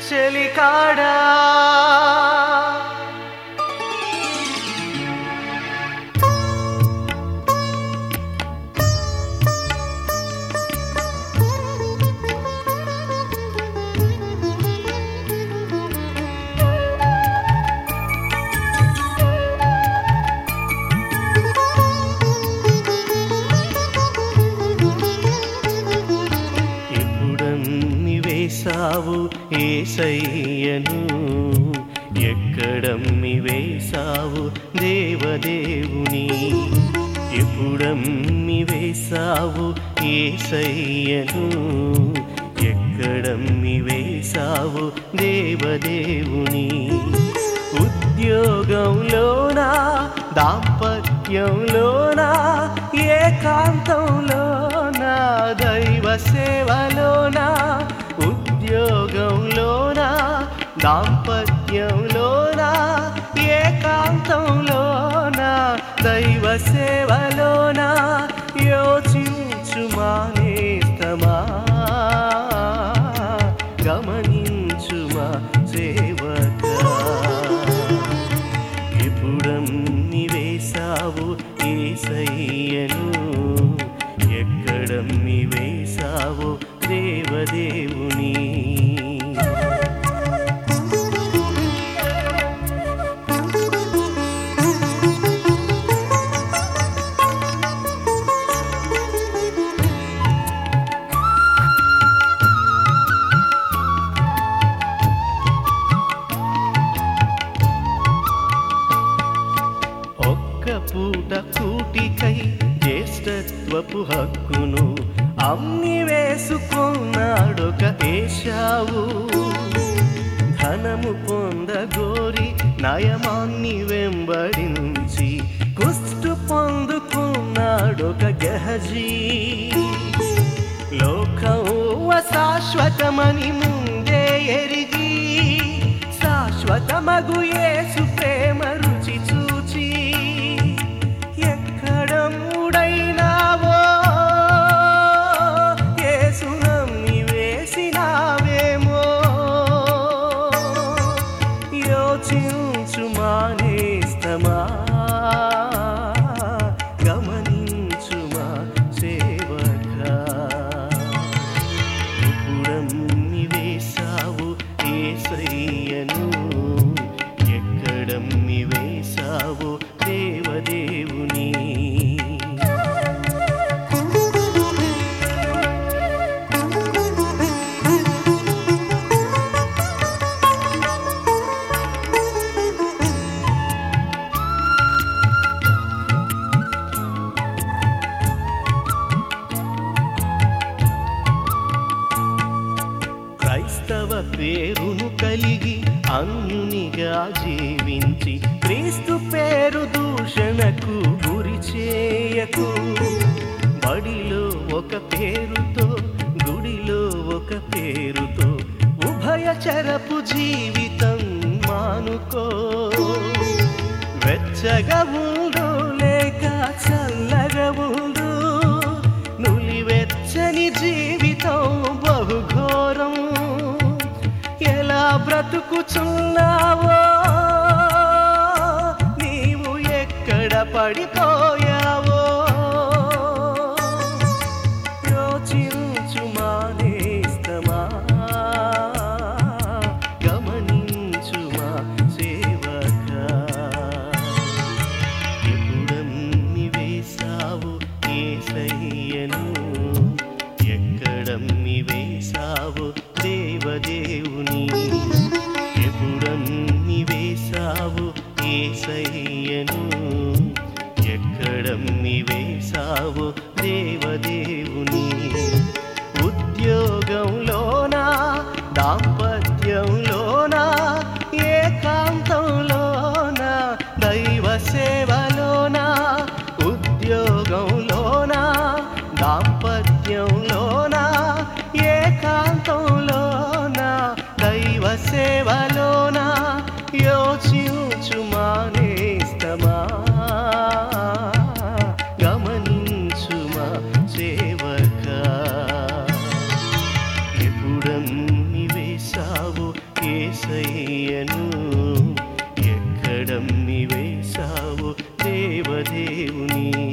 చెలికాడా ఎప్పుడమ్మి వేశావు ఏసయ్యను ఎక్కడమ్మి వేశావు దేవదేవుని ఎప్పుడమ్మి వేశావు ఏసయ్యను ఎక్కడమ్మి వేశావు దేవదేవుని ఉద్యోగంలోనా దాంపత్యంలోనా ఏకాంతంలోనా దైవ సేవలోనా ఉద్యోగంలోనా దాంపత్యంలోనా ఏకాంతంలోనా దైవ సేవలోనా యోచించుమా నేస్తమా గమనించుమా సేవకా ఎప్పుడమ్మి వేశావు ఏసయ్యను ఎక్కడమ్మి వేశావు దేవదేవుని ఒక్క పూట కూటికై జ్యేష్ఠత్వపు హక్కును అమ్మి వేసుకున్నాడొక ఏషావు ధనము పొందగోరి నయమాన్ని వెంబడించి కుష్టు పొందుకున్నాడొక గహజీ లోకం శాశ్వతమని ముందే ఎరిగి శాశ్వతమగు యేసు ప్రేమ రుచి చూచి ఎక్కడ మూడైనావో యేసు నమ్మి వేసినావేమో యోచించు మానేస్తమా గమనించుమా సేవకా ఎప్పుడమ్మి వేశావు ఏసయ్యను ఎక్కడమ్మి వేశావు దేవదేవుని క్రైస్తవ పేరును కలిగి అన్యునిగా జీవించి క్రీస్తు పేరు దూషణకు గురి చేయకు బడిలో ఒక పేరుతో గుడిలో ఒక పేరుతో ఉభయచరపు జీవితం మానుకో వెచ్చగా ఉండు లేక చల్లగా ఉండు నులివెచ్చని జీవితం బహుఘోరం ఎలా బ్రతుకుచున్నావో నీవు ఎక్కడ పడిపోయావో యోచించు మానేస్తమా గమనించుమా సేవకా ఎప్పుడమ్మి వేశావు ఏసయ్యను ఎక్కడమ్మి వేశావు దేవదేవుని ఎప్పుడమ్మి వేశావు ఏసయ్యను ఎక్కడమ్మి వేశావు దేవదేవుని ఉద్యోగంలోనా దాంపత్యంలోనా ఏకాంతంలోనా దైవ సేవలోనా ఉద్యోగంలోనా దాంపత్యంలోనా ఏకాంతంలోనా దైవ సేవలోనా యోచించు మానేస్తమా గమనించుమా సేవకా ఎప్పుడమ్మి వేశావు దేవదేవుని